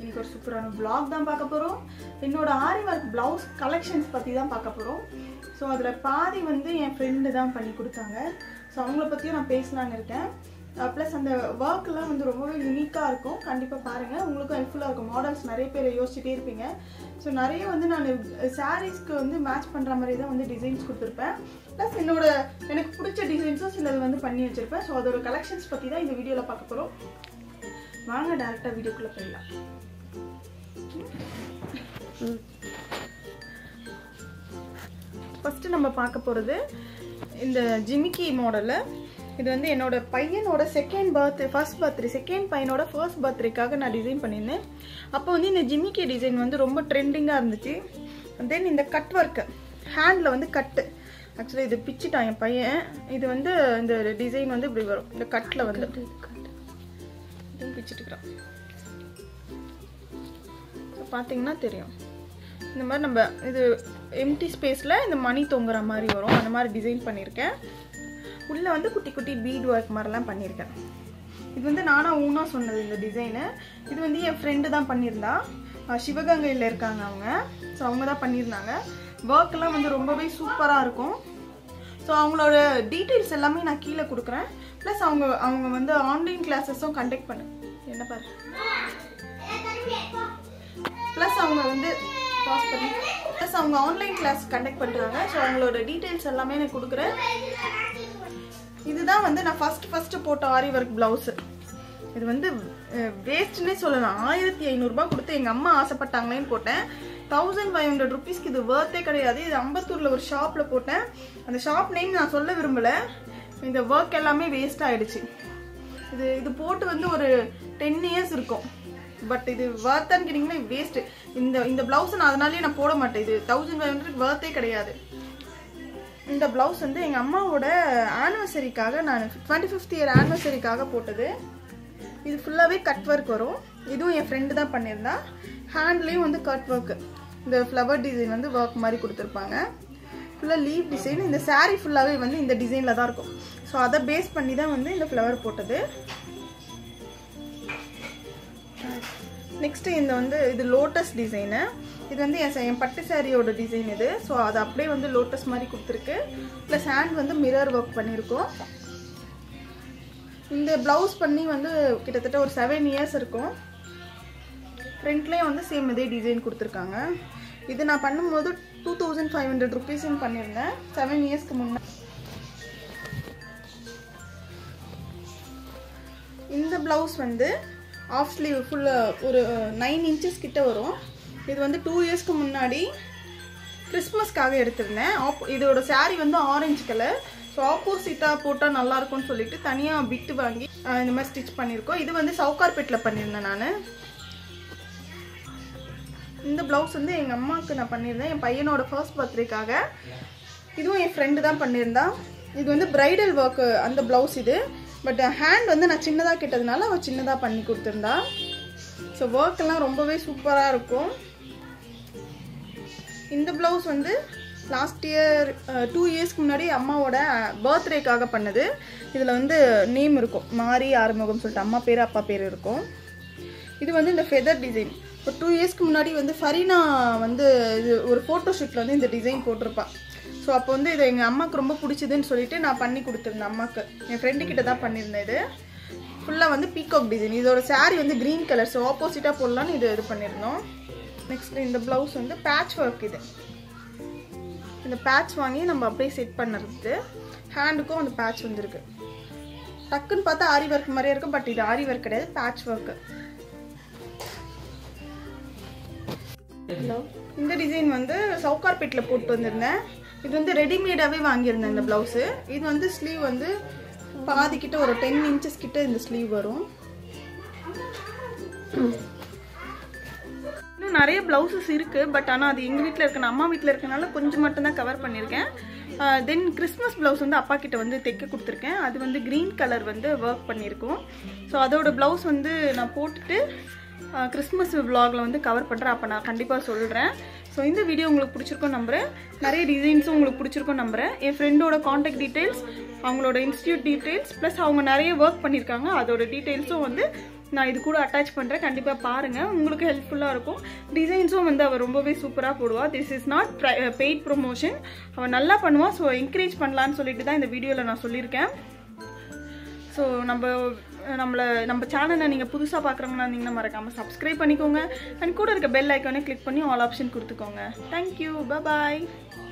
இன்னைக்கு ஒரு சூப்பரான vlog தான் பார்க்க போகிறோம் என்னோட ஆரி ஒர்க் ப்ளவுஸ் கலெக்ஷன்ஸ் பற்றி தான் பார்க்க போகிறோம் ஸோ அதில் பாதி வந்து என் ஃப்ரெண்டு தான் பண்ணி கொடுத்தாங்க ஸோ அவங்கள பற்றியும் நான் பேசலான்னு இருக்கேன் ப்ளஸ் அந்த ஒர்க்கெல்லாம் வந்து ரொம்பவே யூனிக்காக இருக்கும் கண்டிப்பாக பாருங்கள் உங்களுக்கும் ஹெல்ப்ஃபுல்லாக இருக்கும் மாடல்ஸ் நிறைய பேர் யோசிச்சுட்டே இருப்பீங்க ஸோ நிறைய வந்து நான் சாரீஸ்க்கு வந்து மேட்ச் பண்ணுற மாதிரி தான் வந்து டிசைன்ஸ் கொடுத்துருப்பேன் ப்ளஸ் என்னோட எனக்கு பிடிச்ச டிசைன்ஸும் சிலது வந்து பண்ணி வச்சுருப்பேன் ஸோ அதோட கலெக்ஷன்ஸ் பற்றி தான் இந்த வீடியோவில் பார்க்க போகிறோம் வாங்க டேரெக்டாக வீடியோக்குள்ளே போயிடலாம் ஃபஸ்ட்டு நம்ம பார்க்க போகிறது இந்த ஜிமிக்கி மாடலு இது வந்து என்னோட பையனோட second birthday first birthday second பையனோட ஃபர்ஸ்ட் பர்த்டேக்காக நான் டிசைன் பண்ணியிருந்தேன் அப்போ வந்து இந்த ஜிமிக்கி டிசைன் வந்து ரொம்ப ட்ரெண்டிங்காக இருந்துச்சு தென் இந்த கட் ஒர்க்கு ஹேண்டில் வந்து கட்டு ஆக்சுவலி இது பிச்சுட்டான் என் பையன் இது வந்து இந்த டிசைன் வந்து இப்படி வரும் இந்த கட்டில் வந்து இதுவும் பிச்சுட்டுக்கிறான் ஸோ பார்த்தீங்கன்னா தெரியும் இந்த மாதிரி நம்ம இது எம்டி ஸ்பேஸில் இந்த மணி தொங்குற மாதிரி வரும் அந்த மாதிரி டிசைன் பண்ணியிருக்கேன் உள்ளே வந்து குட்டி குட்டி பீட் ஒர்க் மாதிரிலாம் பண்ணியிருக்கேன் இது வந்து நானாக ஊனா சொன்னது இந்த டிசைனு இது வந்து என் ஃப்ரெண்டு தான் பண்ணியிருந்தா அஹ் சிவகங்கையில் இருக்காங்க அவங்க ஸோ அவங்க தான் பண்ணியிருந்தாங்க ஒர்க்கெல்லாம் வந்து ரொம்பவே சூப்பராக இருக்கும் ஸோ அவங்களோட டீட்டெயில்ஸ் எல்லாமே நான் கீழே கொடுக்குறேன் ப்ளஸ் அவங்க அவங்க வந்து ஆன்லைன் கிளாஸஸும் கண்டக்ட் பண்ணு என்ன பாரு ப்ளஸ் அவங்க வந்து பாஸ் பண்ணி ப்ளஸ் அவங்க ஆன்லைன் கிளாஸ் கண்டக்ட் பண்ணுறாங்க ஸோ அவங்களோட டீட்டெயில்ஸ் எல்லாமே நான் கொடுக்குறேன் இதுதான் வந்து நான் ஃபர்ஸ்ட் ஃபர்ஸ்ட் போட்ட ஆரி ஒர்க் ப்ளவுஸு இது வந்து வேஸ்ட்னே சொல்லலாம் ஆயிரத்தி ஐநூறுரூபா கொடுத்து எங்கள் அம்மா ஆசைப்பட்டாங்களேன்னு போட்டேன் தௌசண்ட் ஃபைவ் ஹண்ட்ரட் ருபீஸ்க்கு இது ஒர்த்தே கிடையாது இது அம்பத்தூரில் ஒரு ஷாப்பில் போட்டேன் அந்த ஷாப் நேம் நான் சொல்ல விரும்பலை இந்த ஒர்க் எல்லாமே வேஸ்ட் ஆயிடுச்சு இது இது போட்டு வந்து ஒரு டென் இயர்ஸ் இருக்கும் பட் இது ஒர்த்தான்னு கேட்டிங்கன்னா வேஸ்ட் இந்த இந்த ப்ளவுஸ் நான் அதனாலேயே நான் போட மாட்டேன் இது தௌசண்ட் ஃபைவ் ஹண்ட்ரட் ஒர்த்தே கிடையாது இந்த ப்ளவுஸ் வந்து எங்கள் அம்மாவோட ஆனிவர்சரிக்காக நான் டுவெண்ட்டி ஃபிஃப்த் இயர் ஆனிவர்சரிக்காக போட்டது இது ஃபுல்லாகவே கட் ஒர்க் வரும் இதுவும் என் ஃப்ரெண்டு தான் பண்ணியிருந்தா ஹேண்ட்லேயும் வந்து கட் ஒர்க்கு இந்த ஃப்ளவர் டிசைன் வந்து ஒர்க் மாதிரி கொடுத்துருப்பாங்க ஃபுல்லாக லீவ் டிசைன் இந்த saree ஃபுல்லாகவே வந்து இந்த டிசைனில் தான் இருக்கும் ஸோ அதை பேஸ் பண்ணி தான் வந்து இந்த ஃப்ளவர் போட்டது நெக்ஸ்ட்டு இந்த வந்து இது லோட்டஸ் டிசைனு இது வந்து என் ச- என் பட்டு சாரியோட டிசைன் இது ஸோ அது அப்படியே வந்து லோட்டஸ் மாதிரி கொடுத்துருக்கு ப்ளஸ் ஹேண்ட் வந்து மிரர் ஒர்க் பண்ணியிருக்கோம் இந்த ப்ளவுஸ் பண்ணி வந்து கிட்டத்தட்ட ஒரு செவன் இயர்ஸ் இருக்கும் ஃப்ரண்ட்லேயும் வந்து சேம் இதே டிசைன் கொடுத்துருக்காங்க இது நான் பண்ணும்போது டூ தௌசண்ட் ஃபைவ் ஹண்ட்ரட் ருபீஸ்ன்னு பண்ணியிருந்தேன் செவன் இயர்ஸ்க்கு முன்னே இந்த ப்ளவுஸ் வந்து ஆஃப் ஸ்லீவ் ஃபுல்லாக ஒரு நைன் இன்ச்சஸ் கிட்ட வரும் இது வந்து டூ இயர்ஸ்க்கு முன்னாடி கிறிஸ்மஸ்க்காக எடுத்திருந்தேன் ஆப் இதோட saree வந்து ஆரஞ்சு கலர் ஸோ ஆப்போசிட்டாக போட்டால் நல்லா இருக்கும்னு சொல்லிட்டு தனியாக பிட்டு வாங்கி அஹ், இந்த மாதிரி ஸ்டிச் பண்ணியிருக்கோம் இது வந்து சவுகார்பேட்டில் பண்ணியிருந்தேன் நான் இந்த ப்ளவுஸ் வந்து எங்கள் அம்மாவுக்கு நான் பண்ணியிருந்தேன் என் பையனோட ஃபர்ஸ்ட் பர்த்டேக்காக இதுவும் என் ஃப்ரெண்டு தான் பண்ணியிருந்தா இது வந்து பிரைடல் ஒர்க்கு அந்த ப்ளவுஸ் இது பட் ஹேண்ட் வந்து நான் சின்னதாக கேட்டதுனால அவள் சின்னதாக பண்ணி கொடுத்துருந்தா ஸோ ஒர்க்கெல்லாம் ரொம்பவே சூப்பராக இருக்கும் இந்த ப்ளவுஸ் வந்து லாஸ்ட் இயர் டூ இயர்ஸ்க்கு முன்னாடி அம்மாவோட பர்த்டேக்காக பண்ணது இதில் வந்து நேம் இருக்கும் மாரி ஆறுமுகம் சொல்லிட்டு அம்மா பேர் அப்பா பேர் இருக்கும் இது வந்து இந்த ஃபெதர் டிசைன் ஒரு டூ இயர்ஸ்க்கு முன்னாடி வந்து ஃபரீனா வந்து இது ஒரு ஃபோட்டோ ஷூட்டில் வந்து இந்த டிசைன் போட்டிருப்பா ஸோ அப்போ வந்து இது எங்கள் அம்மாவுக்கு ரொம்ப பிடிச்சதுன்னு சொல்லிட்டு நான் பண்ணி கொடுத்துருந்தேன் அம்மாவுக்கு என் ஃப்ரெண்டு கிட்ட தான் பண்ணியிருந்தேன் இது ஃபுல்லாக வந்து பீகாக் டிசைன் இதோட saree வந்து க்ரீன் கலர் ஸோ ஆப்போசிட்டாக போடலான்னு இது இது பண்ணியிருந்தோம் நெக்ஸ்ட் இந்த ப்ளவுஸ் வந்து பேட்ச் ஒர்க் இது இந்த பேட்ச் வாங்கி நம்ம அப்படியே செட் பண்ணுறது ஹேண்டுக்கும் அந்த பேட்ச் வந்துருக்கு டக்குன்னு பார்த்தா ஆரி ஒர்க் மாதிரியே இருக்கும் பட் இது ஆரி ஒர்க் கிடையாது பேட்ச் ஒர்க்கு இந்த டிசைன் வந்து சவுகார்பேட்டில் போட்டு வந்திருந்தேன் இது வந்து ரெடிமேடாகவே வாங்கியிருந்தேன் இந்த ப்ளவுஸு இது வந்து ஸ்லீவ் வந்து பாதி கிட்ட ஒரு டென் இன்ச்சஸ் கிட்ட இந்த ஸ்லீவ் வரும் இன்னும் நிறைய ப்ளவுசஸ் இருக்குது பட் ஆனால் அது எங்கள் வீட்டில் இருக்க நான் அம்மா வீட்டில் இருக்கனால கொஞ்சம் மட்டும்தான் கவர் பண்ணியிருக்கேன் தென் கிறிஸ்மஸ் ப்ளவுஸ் வந்து அப்பா கிட்ட வந்து தைக்க கொடுத்துருக்கேன் அது வந்து க்ரீன் கலர் வந்து ஒர்க் பண்ணியிருக்கோம் ஸோ அதோட ப்ளவுஸ் வந்து நான் போட்டுட்டு கிறிஸ்மஸ் vlogல வந்து கவர் பண்ணுறேன் அப்போ நான் கண்டிப்பாக சொல்கிறேன் ஸோ இந்த வீடியோ உங்களுக்கு பிடிச்சிருக்கும் நம்புறேன் நிறைய டிசைன்ஸும் உங்களுக்கு பிடிச்சிருக்கும் நம்புறேன் என் ஃப்ரெண்டோட காண்டாக்ட் டீட்டெயில்ஸ் அவங்களோட இன்ஸ்டியூட் டீட்டெயில்ஸ் ப்ளஸ் அவங்க நிறைய ஒர்க் பண்ணியிருக்காங்க அதோட டீட்டெயில்ஸும் வந்து நான் இது கூட அட்டாச் பண்ணுறேன் கண்டிப்பாக பாருங்கள் உங்களுக்கு ஹெல்ப்ஃபுல்லாக இருக்கும் டிசைன்ஸும் வந்து அவள் ரொம்பவே சூப்பராக போடுவா this is not paid promotion அவள் நல்லா பண்ணுவா ஸோ என்கரேஜ் பண்ணலான்னு சொல்லிட்டு தான் இந்த வீடியோவில் நான் சொல்லியிருக்கேன் ஸோ நம்ம நம்மளை நம்ம சேனலை நீங்கள் புதுசாக பார்க்குறவங்களா இருந்தீங்கன்னா மறக்காமல் சப்ஸ்கிரைப் பண்ணிக்கோங்க அண்ட் கூட இருக்க பெல் ஐக்கானே கிளிக் பண்ணி ஆல் ஆப்ஷன் கொடுத்துக்கோங்க தேங்க்யூ பாய்